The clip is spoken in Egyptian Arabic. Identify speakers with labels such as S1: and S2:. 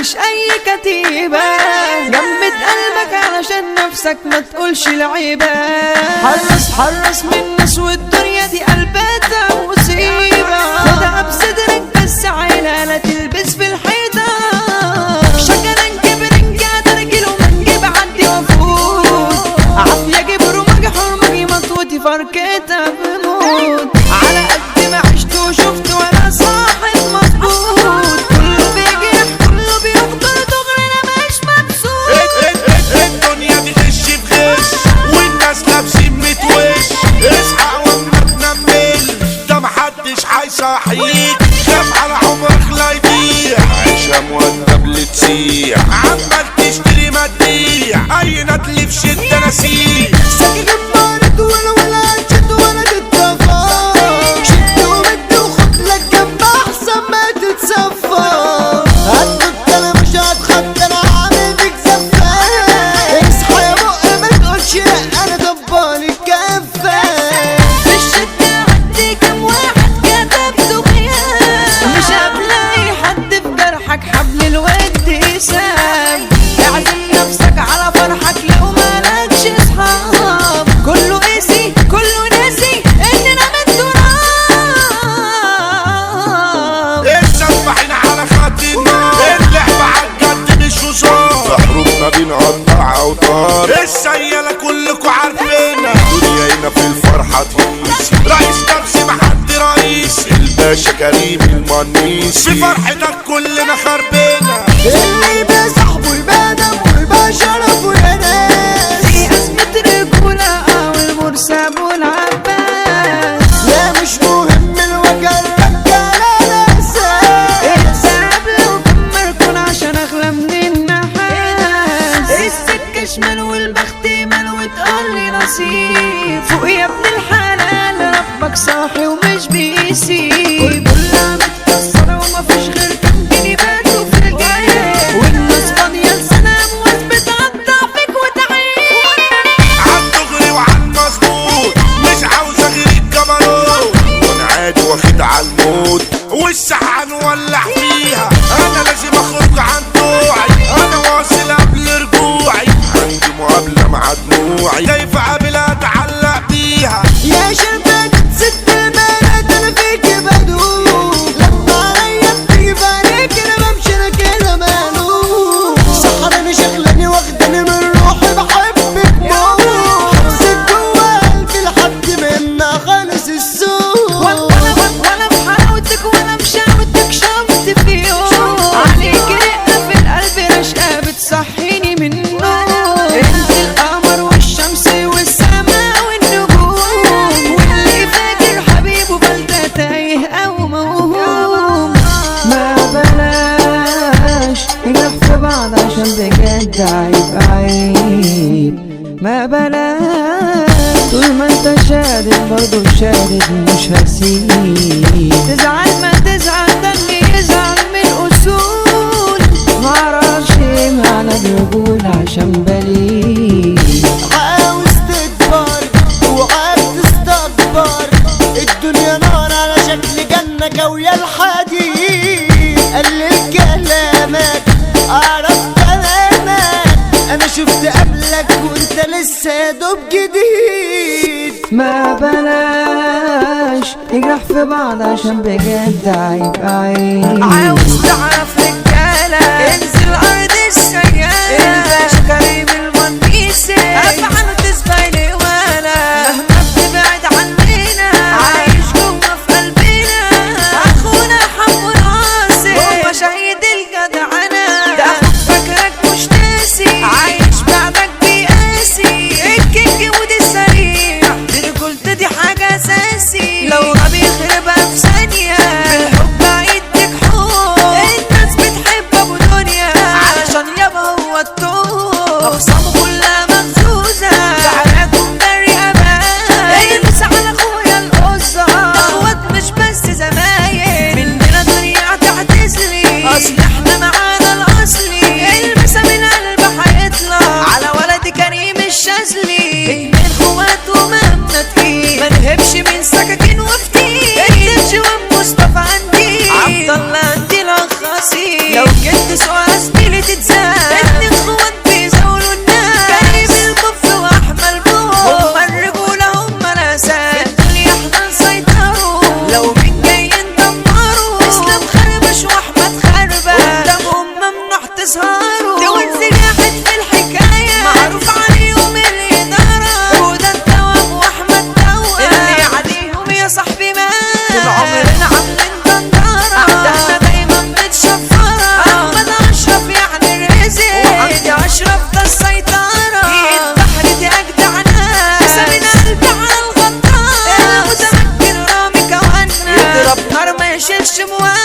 S1: مفيش اي كتيبة جمد قلبك علشان نفسك ما تقولش العيبة حرص حرص من الناس والدنيا دي قلبتها مصيبة خدها بصدرك بس عيلة لا تلبس في الحيطة شجرا كبرن ترجل ومنجب عندي وفوت عافية جبر ومجحور مجي مطوتي فركتها بموت على قد ما عشت وشفت وانا صاحب مظبوط كله بيجرح كله بيخطر دغري انا مش مبسوط
S2: الدنيا دي غش في غش والناس لابسين متوش اصحى وما تنمل ده محدش هيصحيك خاف على عمرك لا يضيع عيشة مؤدب تسيح عمال تشتري ما تبيع اي ندل في شدة نسيح
S3: ساكن بارد ولا ولا جد ولا تتفا شد ومد وخد لك جنب احسن ما تتصفى هتنط انا مش هتخط انا عامل بيك زفة اصحى يا بق ما تقولش لا انا دبان الكفة
S1: في الشدة عندي كم واحد كتبته خيام مش هتلاقي حد في جرحك حبل الود يسام اعزم نفسك على فرحك لو مالكش اصحاب كله قاسي كله ناسي اننا من تراب
S2: السفاحين على خط النار اللعبة عالجد مش وصار في حروبنا بنقطع اوتار السيالة كلكوا عارفينها دنيا هنا في الفرحة تهيس رئيس نفسي محد رئيس الباشا كريم المنيسي في فرحتك كلنا خربنا
S3: اللي يبقى صاحبه يبقى دم ويبقى شرف ويا ناس
S1: في أزمة رجولة والمرسى والعباس
S3: لا مش مهم الوجع الرجالة الأساس
S1: اتساب لو كمركن عشان اغلى من النحاس السكة شمال والبخت مال وتقولي نصيب فوق يا ابن الحلال ربك صاحي ومش بيسيب كلها متكسرة ومفيش غير كام جنيه باتوا في الجيب والناس فاضية لسلام واثبت عالضعفك وتعيب
S2: عالدغري وعالمظبوط مش عاوز غير الجبروت وانا عادي واخد عالموت والساعة نولع فيها انا لازم اخرج عن طوعي انا واصل قبل رجوعي عندي مقابلة مع دموعي كيف قابل اتعلق بيها
S3: يا شباب ست البنات انا فيك بدوب لما عليا بتيجي في عينيك انا بمشي انا كده مالوب سحراني شغلاني واخداني من روحي بحبك موت حبسك جوا قلبي لحد منا خالص السوق
S1: ولا ولا ولا بحلاوتك ولا بشاوتك شفت في يوم عليك رقة في القلب رشقة بتصحيني من النوم انت القمر والشمس والسماء والنجوم واللي فاكر حبيبه بلدة تايه او موهوم ما بلاش نجرح في بعض عشان بجد عيب عيب ما بلاش طول ما انت شادد برضه شادد مش هسيب تزعل ما تزعل ده اللي يزعل من اصول معرفش ايه معنى الرجول عشان بليد
S3: عاوز تكبر وعاوز تستكبر الدنيا نار على شكل جنة كوية الحديد قلل كلامك اعرف كلامك انا شفت قبلك وانت لسه يا دوب جديد
S1: ما بلاش نجرح في بعض عشان بجد عيب عيب عاوز تعرف رجالة انزل ارض السجالة الباشا كريم المنيسي افعل تسبقني وانا مهما بتبعد عننا عايش جوه في قلبنا اخونا حمو راسي هو شهيد الجدعنة ده اخوك فاكرك مش ناسي عايش بعدك بيقاسي الكينج ودي السريع دي رجولتي دي حاجة اساسي لو غبي يخربها في ثانية بالحب عيدك حب الناس بتحب ابو دنيا علشان يابا هو التوب اخصامه كلها مغزوزة وش موال